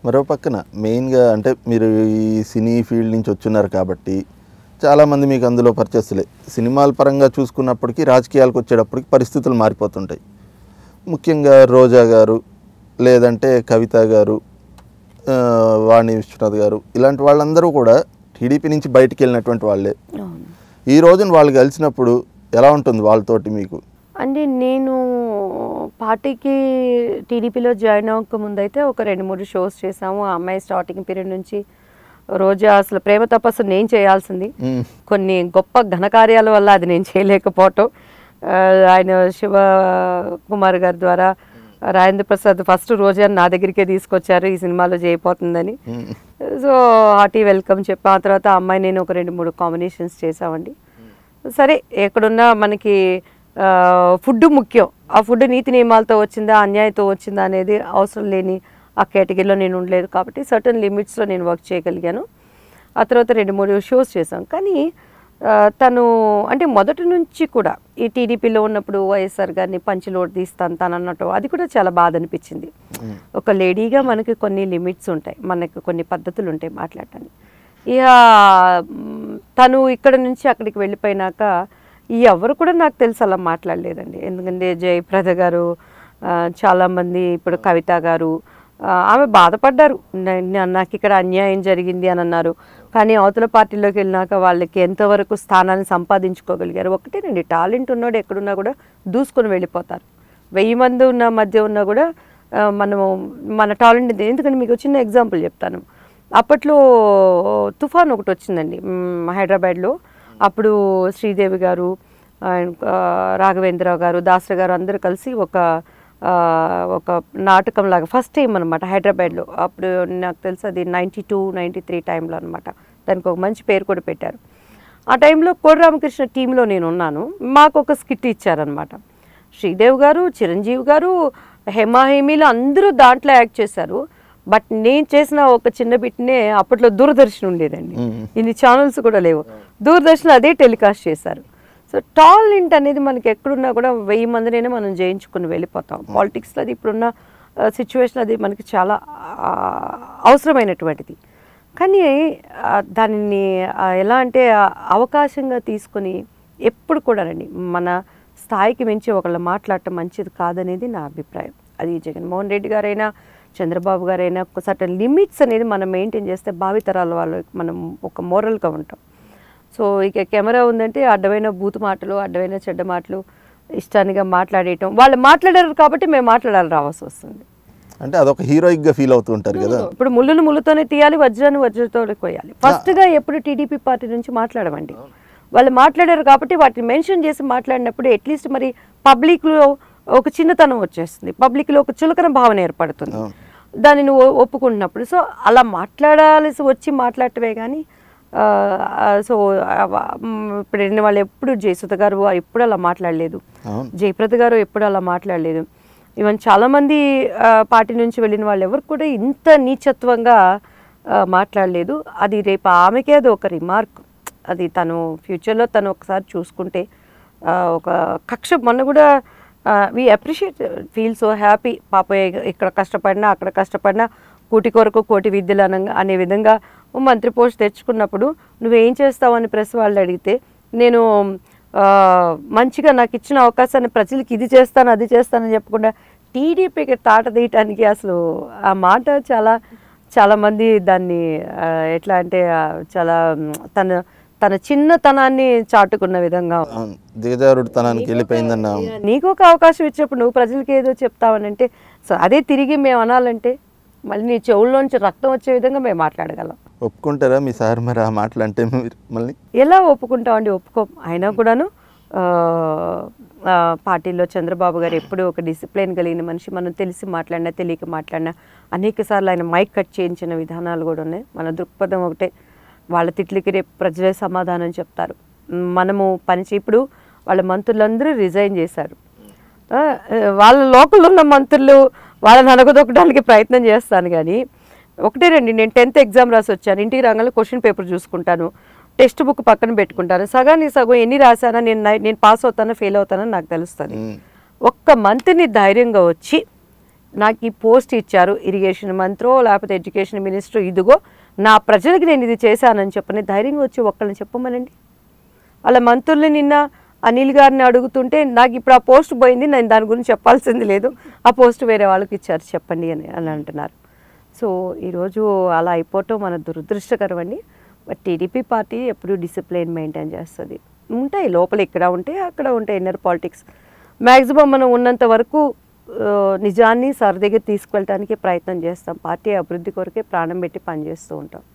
మరో పక్కన మెయిన్గా అంటే మీరు ఈ సినీ ఫీల్డ్ నుంచి వచ్చున్నారు కాబట్టి చాలామంది మీకు అందులో పరిచయస్తులే సినిమాల పరంగా చూసుకున్నప్పటికీ రాజకీయాలకు వచ్చేటప్పటికి పరిస్థితులు మారిపోతుంటాయి ముఖ్యంగా రోజా గారు లేదంటే కవిత గారు ఆ, వాణి విశ్వనాథ్ గారు ఇలాంటి వాళ్ళందరూ కూడా టీడీపీ నుంచి బయటికి వెళ్ళినటువంటి వాళ్ళే అవును ఈ రోజున వాళ్ళు కలిసినప్పుడు ఎలా ఉంటుంది వాళ్ళతోటి మీకు అంటే నేను పార్టీకి టీడీపీలో జాయిన్ అవ్వక ముందు అయితే ఒక రెండు మూడు షోస్ చేసాము ఆ అమ్మాయి స్టార్టింగ్ పీరియడ్ నుంచి రోజా అసలు ప్రేమ తపస్సు నేను చేయాల్సింది మ్మ్. కొన్ని గొప్ప ఘనకార్యాల వల్ల అది నేను చేయలేకపోవటం ఆ, ఆయన శివ కుమార్ గారి ద్వారా రాజేంద్ర ప్రసాద్ ఫస్ట్ రోజా నా దగ్గరికే తీసుకొచ్చారు ఈ సినిమాలో చేయబోతుందని మ్మ్. సో హార్టీ వెల్కమ్ చెప్పి ఆ తర్వాత ఆ అమ్మాయి నేను ఒక రెండు మూడు కాంబినేషన్స్ చేసామండి సరే ఎక్కడున్నా మనకి ఫుడ్ ముఖ్యం ఆ ఫుడ్ నీతి నియమాలతో వచ్చిందా అన్యాయంతో వచ్చిందా అనేది అవసరం లేని ఆ కేటగిరీలో నేను ఉండలేదు కాబట్టి సర్టన్ లిమిట్స్లో నేను వర్క్ చేయగలిగాను ఆ తర్వాత రెండు మూడు షోస్ చేశాం కానీ ఆ, తను అంటే మొదటి నుంచి కూడా ఈ టీడీపీలో ఉన్నప్పుడు వైఎస్ఆర్ గారిని పంచిలోడ్ తీస్తాను తను అన్నట్టు అది కూడా చాలా బాధ అనిపించింది ఒక లేడీగా మనకి కొన్ని లిమిట్స్ ఉంటాయి మనకి కొన్ని పద్ధతులు ఉంటాయి మాట్లాడటానికి ఇక మ్, తను ఇక్కడ నుంచి అక్కడికి వెళ్ళిపోయినాక ఈ ఎవరు కూడా నాకు తెలుసు అలా మాట్లాడలేదండి ఎందుకంటే జయప్రద గారు ఆ, చాలామంది ఇప్పుడు కవిత గారు ఆ, ఆమె బాధపడ్డారు న- న- నాకు ఇక్కడ అన్యాయం జరిగింది అని అన్నారు కానీ అవతల పార్టీలోకి వెళ్ళినాక వాళ్ళకి ఎంతవరకు స్థానాన్ని సంపాదించుకోగలిగారు ఒకటేనండి టాలెంట్ ఉన్నోడు ఎక్కడున్నా కూడా దూసుకొని వెళ్ళిపోతారు వెయ్యి మంది ఉన్న మధ్య ఉన్నా కూడా ఆ, మనము మన టాలెంట్ ఎందుకంటే మీకు చిన్న ఎగ్జాంపుల్ చెప్తాను అప్పట్లో తుఫాన్ ఒకటి వచ్చిందండి మ్, హైదరాబాద్లో అప్పుడు శ్రీదేవి గారు అండ్, ఆ, రాఘవేంద్రరావు గారు దాసరి గారు అందరూ కలిసి ఒక ఆ, ఒక నాటకం లాగా ఫస్ట్ టైం అనమాట హైదరాబాద్లో అప్పుడు నాకు తెలుసు అది నైంటీ టూ నైంటీ త్రీ టైంలో అనమాట దానికి ఒక మంచి పేరు కూడా పెట్టారు ఆ టైంలో కోడి రామకృష్ణ టీంలో నేను ఉన్నాను మాకు ఒక స్కిట్ ఇచ్చారనమాట శ్రీదేవ్ గారు చిరంజీవి గారు హేమాహేమీలు అందరూ దాంట్లో యాక్ట్ చేశారు బట్ నేను చేసిన ఒక చిన్న బిట్నే అప్పట్లో దూరదర్శన్ ఉండేదండి మ్మ్. ఇన్ని ఛానల్స్ కూడా లేవు దూరదర్శన్ అదే టెలికాస్ట్ చేశారు సో టాలెంట్ అనేది మనకి ఎక్కడున్నా కూడా వెయ్యి మందినైనా మనం జయించుకుని వెళ్ళిపోతాం పాలిటిక్స్లో అది ఇప్పుడున్న సిచ్యువేషన్ అది మనకి చాలా ఆ, అవసరమైనటువంటిది కానీ ఆ, దానిని ఆ, ఎలా అంటే ఆ, అవకాశంగా తీసుకొని ఎప్పుడు కూడానండి మన స్థాయికి మించి ఒకళ్ళు మాట్లాడటం మంచిది కాదనేది నా అభిప్రాయం అది జగన్మోహన్ రెడ్డి గారైనా చంద్రబాబు గారైనా ఒక సర్టన్ లిమిట్స్ అనేది మనం మెయింటైన్ చేస్తే భావితరాల వాళ్ళు మనం ఒక మోరల్గా ఉంటాం సో ఇక కెమెరా ఉందంటే అడ్డమైన బూతు మాటలు అడ్డమైన చెడ్డ మాటలు ఇష్టానిగా మాట్లాడేయటం వాళ్ళు మాట్లాడారు కాబట్టి మేము మాట్లాడాలి రావాల్సి వస్తుంది అంటే అదొక హీరోయిక్గా ఫీల్ అవుతూ ఉంటారు కదా ఇప్పుడు ముళ్ళును ముళ్ళుతోనే తీయాలి వజ్రాన్ని వజ్రతోనే కొయ్యాలి ఫస్ట్ గా ఎప్పుడు టీడీపీ పార్టీ నుంచి మాట్లాడమండి వాళ్ళు మాట్లాడారు కాబట్టి వాటిని మెన్షన్ చేసి మాట్లాడినప్పుడు అట్లీస్ట్ మరి పబ్లిక్ లో ఒక చిన్నతనం వచ్చేస్తుంది పబ్లిక్ లో ఒక చులకన భావన ఏర్పడుతుంది అవును. దాన్ని నువ్వు ఒప్పుకుంటున్నప్పుడు సో అలా మాట్లాడాల్సి వచ్చి మాట్లాడటమే కానీ ఆ, ఆ, సో ఆ, మ్, ఇప్పుడు ఎన్ని వాళ్ళు ఎప్పుడు జయసుధ గారు ఎప్పుడు అలా మాట్లాడలేదు అవును జయప్రద గారు ఎప్పుడు అలా మాట్లాడలేదు ఈవెన్ చాలామంది ఆ, పార్టీ నుంచి వెళ్ళిన వాళ్ళు ఎవరు కూడా ఇంత నీచత్వంగా ఆ, మాట్లాడలేదు అది రేపు ఆమెకే అది ఒక రిమార్క్ అది తను ఫ్యూచర్లో తను ఒకసారి చూసుకుంటే ఆ, ఒక కక్ష మొన్న కూడా we appreciate feel so happy పాప ఇక్కడ కష్టపడినా అక్కడ కష్టపడినా కూటి కొరకు కోటి విద్యలు అనంగా అనే విధంగా ఓ మంత్రి పోస్ట్ తెచ్చుకున్నప్పుడు నువ్వేం చేస్తావు అని ప్రెస్ వాళ్ళు అడిగితే నేను ఆ, మంచిగా నాకు ఇచ్చిన అవకాశాన్ని ప్రజలకి ఇది చేస్తాను అది చేస్తానని చెప్పకుండా టీడీపీకి తాట తీయటానికి అసలు ఆ మాట చాలా చాలా మంది దాన్ని ఆ, ఎట్లా అంటే ఆ, చాలా మ్, తన తన చిన్నతనాన్ని చాటుకున్న విధంగా ఉంది. అవును దిగజారుడు తనానికి వెళ్ళిపోయిందన్న నీకు ఒక అవకాశం ఇచ్చినప్పుడు నువ్వు ప్రజలకి ఏదో చెప్తావని అంటే సో అదే తిరిగి మేము అనాలంటే మళ్ళీ నీ చెవుల్లోంచి రక్తం వచ్చే విధంగా మేము మాట్లాడగలం ఒప్పుకుంటారా మీ సార్ మరి ఆ మాటలు అంటే మీరు మళ్ళీ ఎలా ఒప్పుకుంటామండి ఒప్పుకోం అయినా కూడాను ఆ, ఆ, పార్టీలో చంద్రబాబు గారు ఎప్పుడూ ఒక డిసిప్లిన్ కలిగిన మనిషి మనం తెలిసి మాట్లాడినా తెలియక మాట్లాడినా అనేక సార్లు ఆయన మైక్ కట్ చేయించిన విధానాలు కూడా ఉన్నాయి మన దృక్పథం ఒకటే వాళ్ళ తిట్లకి రేపు ప్రజలే సమాధానం చెప్తారు మనము పనిచే ఇప్పుడు వాళ్ళ మంత్రులందరూ రిజైన్ చేశారు ఆ, వాళ్ళ లోకల్ ఉన్న మంత్రులు వాళ్ళని అణగదొక్కడానికి ప్రయత్నం చేస్తాను కానీ ఒకటే రండి నేను టెన్త్ ఎగ్జామ్ రాసి వచ్చాను ఇంటికి రాగానే క్వశ్చన్ పేపర్ చూసుకుంటాను టెక్స్ట్ బుక్ పక్కన పెట్టుకుంటాను సగానికి సగం ఎన్ని రాశానా నేను నై- నేను పాస్ అవుతానో ఫెయిల్ అవుతానో నాకు తెలుస్తుంది మ్మ్. ఒక్క మంత్ని ధైర్యంగా వచ్చి నాకు ఈ పోస్ట్ ఇచ్చారు ఇరిగేషన్ మంత్రో లేకపోతే ఎడ్యుకేషన్ మినిస్టర్ ఇదిగో నా ప్రజలకి నేను ఇది చేశానని చెప్పని ధైర్యంగా వచ్చి ఒక్కళ్ళని చెప్పమనండి వాళ్ళ మంత్రుల్ని నిన్న అనిల్ గారిని అడుగుతుంటే నాకు ఇప్పుడు ఆ పోస్ట్ పోయింది నేను దాని గురించి చెప్పాల్సింది లేదు ఆ పోస్ట్ వేరే వాళ్ళకి ఇచ్చారు చెప్పండి అని అని అంటున్నారు సో ఈరోజు అలా అయిపోవటం మన దురదృష్టకరం అండి బట్ టీడీపీ పార్టీ ఎప్పుడు డిసిప్లిన్ మెయింటైన్ చేస్తుంది ఉంటాయి లోపల ఇక్కడ ఉంటాయి అక్కడ ఉంటాయి ఇన్నర్ పాలిటిక్స్ మ్యాక్సిమం మనం ఉన్నంత వరకు ఆ, నిజాన్ని సరి దగ్గర తీసుకెళ్ళడానికి ప్రయత్నం చేస్తాం పార్టీ అభివృద్ధి కొరకే ప్రాణం పెట్టి పనిచేస్తూ ఉంటాం